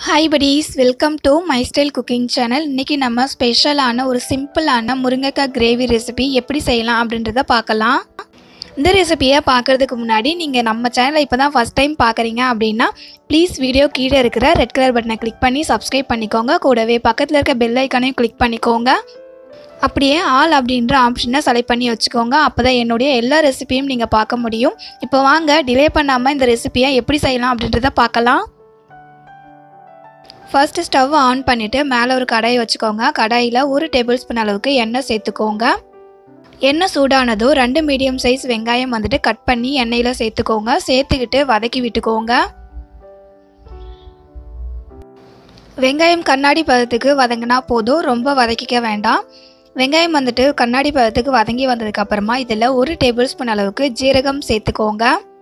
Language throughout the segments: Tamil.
hi buddies welcome to my style cooking channel இன்றைக்கி நம்ம ஸ்பெஷலான ஒரு சிம்பிளான முருங்கைக்காய் கிரேவி ரெசிபி எப்படி செய்யலாம் அப்படின்றத பார்க்கலாம் இந்த ரெசிபியை பார்க்குறதுக்கு முன்னாடி நீங்கள் நம்ம சேனலை இப்போ தான் ஃபஸ்ட் டைம் பார்க்குறீங்க அப்படின்னா ப்ளீஸ் வீடியோ கீழே இருக்கிற ரெட் கலர் பட்டனை கிளிக் பண்ணி சப்ஸ்கிரைப் பண்ணிக்கோங்க கூடவே பக்கத்தில் இருக்க பெல் ஐக்கானையும் கிளிக் பண்ணிக்கோங்க அப்படியே ஆல் அப்படின்ற ஆப்ஷனை செலக்ட் பண்ணி வச்சுக்கோங்க அப்போ தான் என்னுடைய எல்லா ரெசிபியும் நீங்கள் பார்க்க முடியும் இப்போ வாங்க டிலே பண்ணாமல் இந்த ரெசிபியை எப்படி செய்யலாம் அப்படின்றத பார்க்கலாம் ஃபர்ஸ்ட் ஸ்டவ் ஆன் பண்ணிவிட்டு மேலே ஒரு கடாயை வச்சுக்கோங்க கடாயில் ஒரு டேபிள் ஸ்பூன் அளவுக்கு எண்ணெய் சேர்த்துக்கோங்க எண்ணெய் சூடானதும் ரெண்டு மீடியம் சைஸ் வெங்காயம் வந்துட்டு கட் பண்ணி எண்ணெயில் சேர்த்துக்கோங்க சேர்த்துக்கிட்டு வதக்கி விட்டுக்கோங்க வெங்காயம் கண்ணாடி பதத்துக்கு வதங்கினா போதும் ரொம்ப வதக்கிக்க வேண்டாம் வெங்காயம் வந்துட்டு கண்ணாடி பதத்துக்கு வதங்கி வந்ததுக்கப்புறமா இதில் ஒரு டேபிள் ஸ்பூன் அளவுக்கு ஜீரகம் சேர்த்துக்கோங்க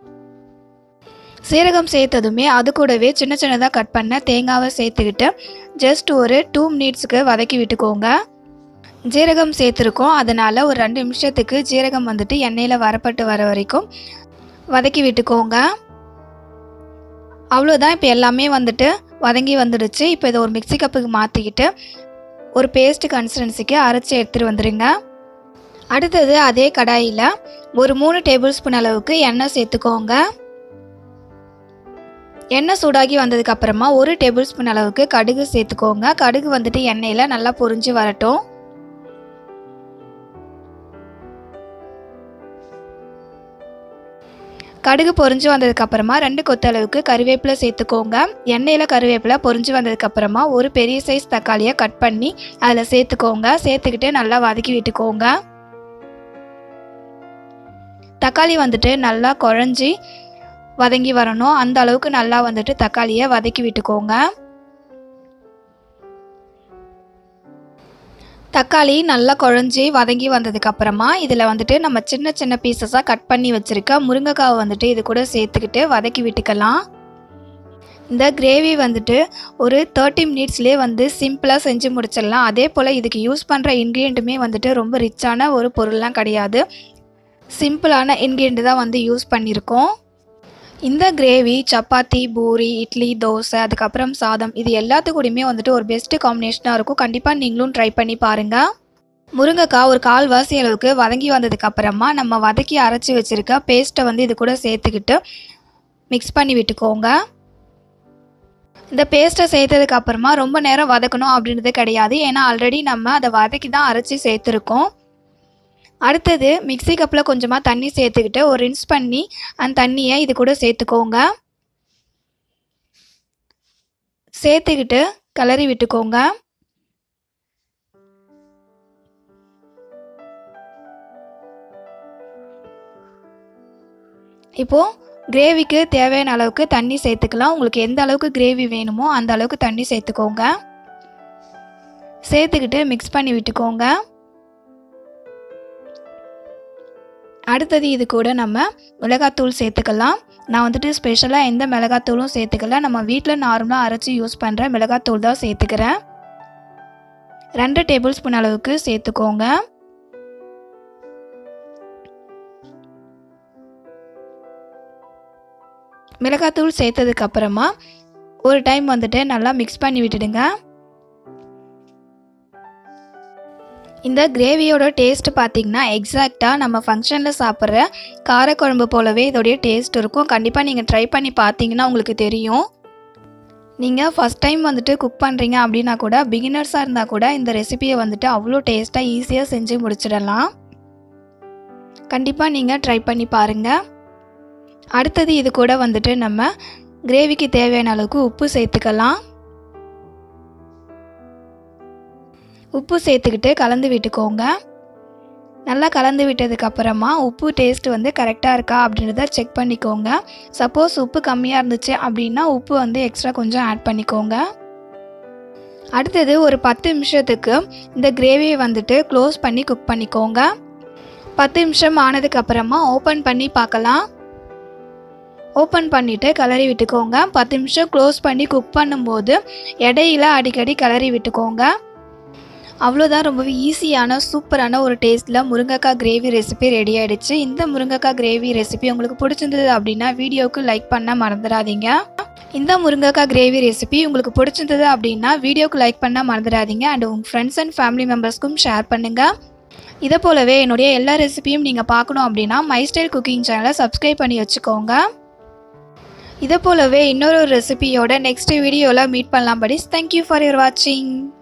சீரகம் சேர்த்ததுமே அது கூடவே சின்ன சின்னதாக கட் பண்ண தேங்காவை சேர்த்துக்கிட்டு ஜஸ்ட் ஒரு டூ மினிட்ஸுக்கு வதக்கி விட்டுக்கோங்க ஜீரகம் சேர்த்துருக்கோம் அதனால் ஒரு ரெண்டு நிமிஷத்துக்கு ஜீரகம் வந்துட்டு எண்ணெயில் வரப்பட்டு வர வரைக்கும் வதக்கி விட்டுக்கோங்க அவ்வளோதான் இப்போ எல்லாமே வந்துட்டு வதங்கி வந்துடுச்சு இப்போ இதை ஒரு மிக்சி கப்புக்கு மாற்றிக்கிட்டு ஒரு பேஸ்ட் கன்சிஸ்டன்சிக்கு அரைச்சி எடுத்துகிட்டு வந்துடுங்க அடுத்தது அதே கடாயில் ஒரு மூணு டேபிள் ஸ்பூன் அளவுக்கு எண்ணெய் சேர்த்துக்கோங்க எண்ணெய் சூடாகி வந்ததுக்கு அப்புறமா ஒரு டேபிள் ஸ்பூன் அளவுக்கு கடுகு சேர்த்துக்கோங்க கடுகு வந்துட்டு எண்ணெயில் நல்லா பொரிஞ்சு வரட்டும் கடுகு பொரிஞ்சு வந்ததுக்கு அப்புறமா ரெண்டு கொத்து அளவுக்கு கருவேப்பிலை சேர்த்துக்கோங்க எண்ணெயில் கருவேப்பிலை பொரிஞ்சு வந்ததுக்கு அப்புறமா ஒரு பெரிய சைஸ் தக்காளியை கட் பண்ணி அதில் சேர்த்துக்கோங்க சேர்த்துக்கிட்டு நல்லா வதக்கி விட்டுக்கோங்க தக்காளி வந்துட்டு நல்லா குழஞ்சி வதங்கி வரணும் அந்த அளவுக்கு நல்லா வந்துட்டு தக்காளியை வதக்கி விட்டுக்கோங்க தக்காளி நல்லா குழஞ்சி வதங்கி வந்ததுக்கு அப்புறமா இதில் வந்துட்டு நம்ம சின்ன சின்ன பீசஸாக கட் பண்ணி வச்சுருக்க முருங்கைக்காவை வந்துட்டு இது கூட சேர்த்துக்கிட்டு வதக்கி விட்டுக்கலாம் இந்த கிரேவி வந்துட்டு ஒரு தேர்ட்டி மினிட்ஸ்லேயே வந்து சிம்பிளாக செஞ்சு முடிச்சிடலாம் அதே போல் இதுக்கு யூஸ் பண்ணுற இன்க்ரீடியண்ட்டுமே வந்துட்டு ரொம்ப ரிச்சான ஒரு பொருள்லாம் கிடையாது சிம்பிளான இன்க்ரீடியண்ட் தான் வந்து யூஸ் பண்ணியிருக்கோம் இந்த கிரேவி சப்பாத்தி பூரி இட்லி தோசை அதுக்கப்புறம் சாதம் இது எல்லாத்துக்கூடயுமே வந்துட்டு ஒரு பெஸ்ட்டு காம்பினேஷனாக இருக்கும் கண்டிப்பாக நீங்களும் ட்ரை பண்ணி பாருங்கள் முருங்கைக்காய் ஒரு கால்வாசி அளவுக்கு வதங்கி வந்ததுக்கு அப்புறமா நம்ம வதக்கி அரைச்சி வச்சுருக்க பேஸ்ட்டை வந்து இது கூட சேர்த்துக்கிட்டு மிக்ஸ் பண்ணி விட்டுக்கோங்க இந்த பேஸ்ட்டை சேர்த்ததுக்கு அப்புறமா ரொம்ப நேரம் வதக்கணும் அப்படின்றது கிடையாது ஏன்னா ஆல்ரெடி நம்ம அதை வதக்கி தான் அரைச்சி சேர்த்துருக்கோம் அடுத்தது மிக்சி கப்பில் கொஞ்சமாக தண்ணி சேர்த்துக்கிட்டு ஒரு ரின்ஸ் பண்ணி அந்த தண்ணியை இது கூட சேர்த்துக்கோங்க சேர்த்துக்கிட்டு கிளறி விட்டுக்கோங்க இப்போது கிரேவிக்கு தேவையான அளவுக்கு தண்ணி சேர்த்துக்கலாம் உங்களுக்கு எந்த அளவுக்கு கிரேவி வேணுமோ அந்த அளவுக்கு தண்ணி சேர்த்துக்கோங்க சேர்த்துக்கிட்டு மிக்ஸ் பண்ணி விட்டுக்கோங்க அடுத்தது இது கூட நம்ம மிளகாத்தூள் சேர்த்துக்கலாம் நான் வந்துட்டு ஸ்பெஷலாக எந்த மிளகாத்தூளும் சேர்த்துக்கல நம்ம வீட்டில் நார்மலாக அரைச்சி யூஸ் பண்ணுற மிளகாத்தூள் தான் சேர்த்துக்கிறேன் ரெண்டு டேபிள் ஸ்பூன் அளவுக்கு சேர்த்துக்கோங்க மிளகாத்தூள் சேர்த்ததுக்கு அப்புறமா ஒரு டைம் வந்துட்டு நல்லா மிக்ஸ் பண்ணி விட்டுடுங்க இந்த கிரேவியோட டேஸ்ட் பார்த்திங்கன்னா எக்ஸாக்டாக நம்ம ஃபங்க்ஷனில் சாப்பிட்ற காரக்குழம்பு போலவே இதோடைய டேஸ்ட் இருக்கும் கண்டிப்பாக நீங்கள் ட்ரை பண்ணி பார்த்தீங்கன்னா உங்களுக்கு தெரியும் நீங்கள் ஃபஸ்ட் டைம் வந்துட்டு குக் பண்ணுறீங்க அப்படின்னா கூட பிகினர்ஸாக இருந்தால் கூட இந்த ரெசிபியை வந்துட்டு அவ்வளோ டேஸ்ட்டாக ஈஸியாக செஞ்சு முடிச்சிடலாம் கண்டிப்பாக நீங்கள் ட்ரை பண்ணி பாருங்கள் அடுத்தது இது கூட வந்துட்டு நம்ம கிரேவிக்கு தேவையான அளவுக்கு உப்பு சேர்த்துக்கலாம் உப்பு சேர்த்துக்கிட்டு கலந்து விட்டுக்கோங்க நல்லா கலந்து விட்டதுக்கப்புறமா உப்பு டேஸ்ட் வந்து கரெக்டாக இருக்கா அப்படின்றத செக் பண்ணிக்கோங்க சப்போஸ் உப்பு கம்மியாக இருந்துச்சு அப்படின்னா உப்பு வந்து எக்ஸ்ட்ரா கொஞ்சம் ஆட் பண்ணிக்கோங்க அடுத்தது ஒரு பத்து நிமிஷத்துக்கு இந்த கிரேவியை வந்துட்டு க்ளோஸ் பண்ணி குக் பண்ணிக்கோங்க பத்து நிமிஷம் ஆனதுக்கப்புறமா ஓப்பன் பண்ணி பார்க்கலாம் ஓப்பன் பண்ணிவிட்டு கிளறி விட்டுக்கோங்க பத்து நிமிஷம் க்ளோஸ் பண்ணி குக் பண்ணும்போது இடையில அடிக்கடி கிளறி விட்டுக்கோங்க அவ்வளோதான் ரொம்பவே ஈஸியான சூப்பரான ஒரு டேஸ்ட்டில் முருங்கைக்காய் கிரேவி ரெசிபி ரெடி ஆகிடுச்சு இந்த முருங்கைக்காய் கிரேவி ரெசிபி உங்களுக்கு பிடிச்சிருந்தது அப்படின்னா வீடியோவுக்கு லைக் பண்ண மறந்துடாதீங்க இந்த முருங்கைக்காய் கிரேவி ரெசிபி உங்களுக்கு பிடிச்சிருந்தது அப்படின்னா வீடியோக்கு லைக் பண்ண மறந்துடாதீங்க அண்ட் உங்கள் ஃப்ரெண்ட்ஸ் அண்ட் ஃபேமிலி மெம்பர்ஸ்க்கும் ஷேர் பண்ணுங்கள் இதை போலவே என்னுடைய எல்லா ரெசிபியும் நீங்கள் பார்க்கணும் அப்படின்னா மை ஸ்டைல் குக்கிங் சேனலை சப்ஸ்கிரைப் பண்ணி வச்சுக்கோங்க இதை போலவே இன்னொரு ரெசிபியோட நெக்ஸ்ட் வீடியோவில் மீட் பண்ணலாம் படிஸ் தேங்க்யூ ஃபார் யுவர் வாட்சிங்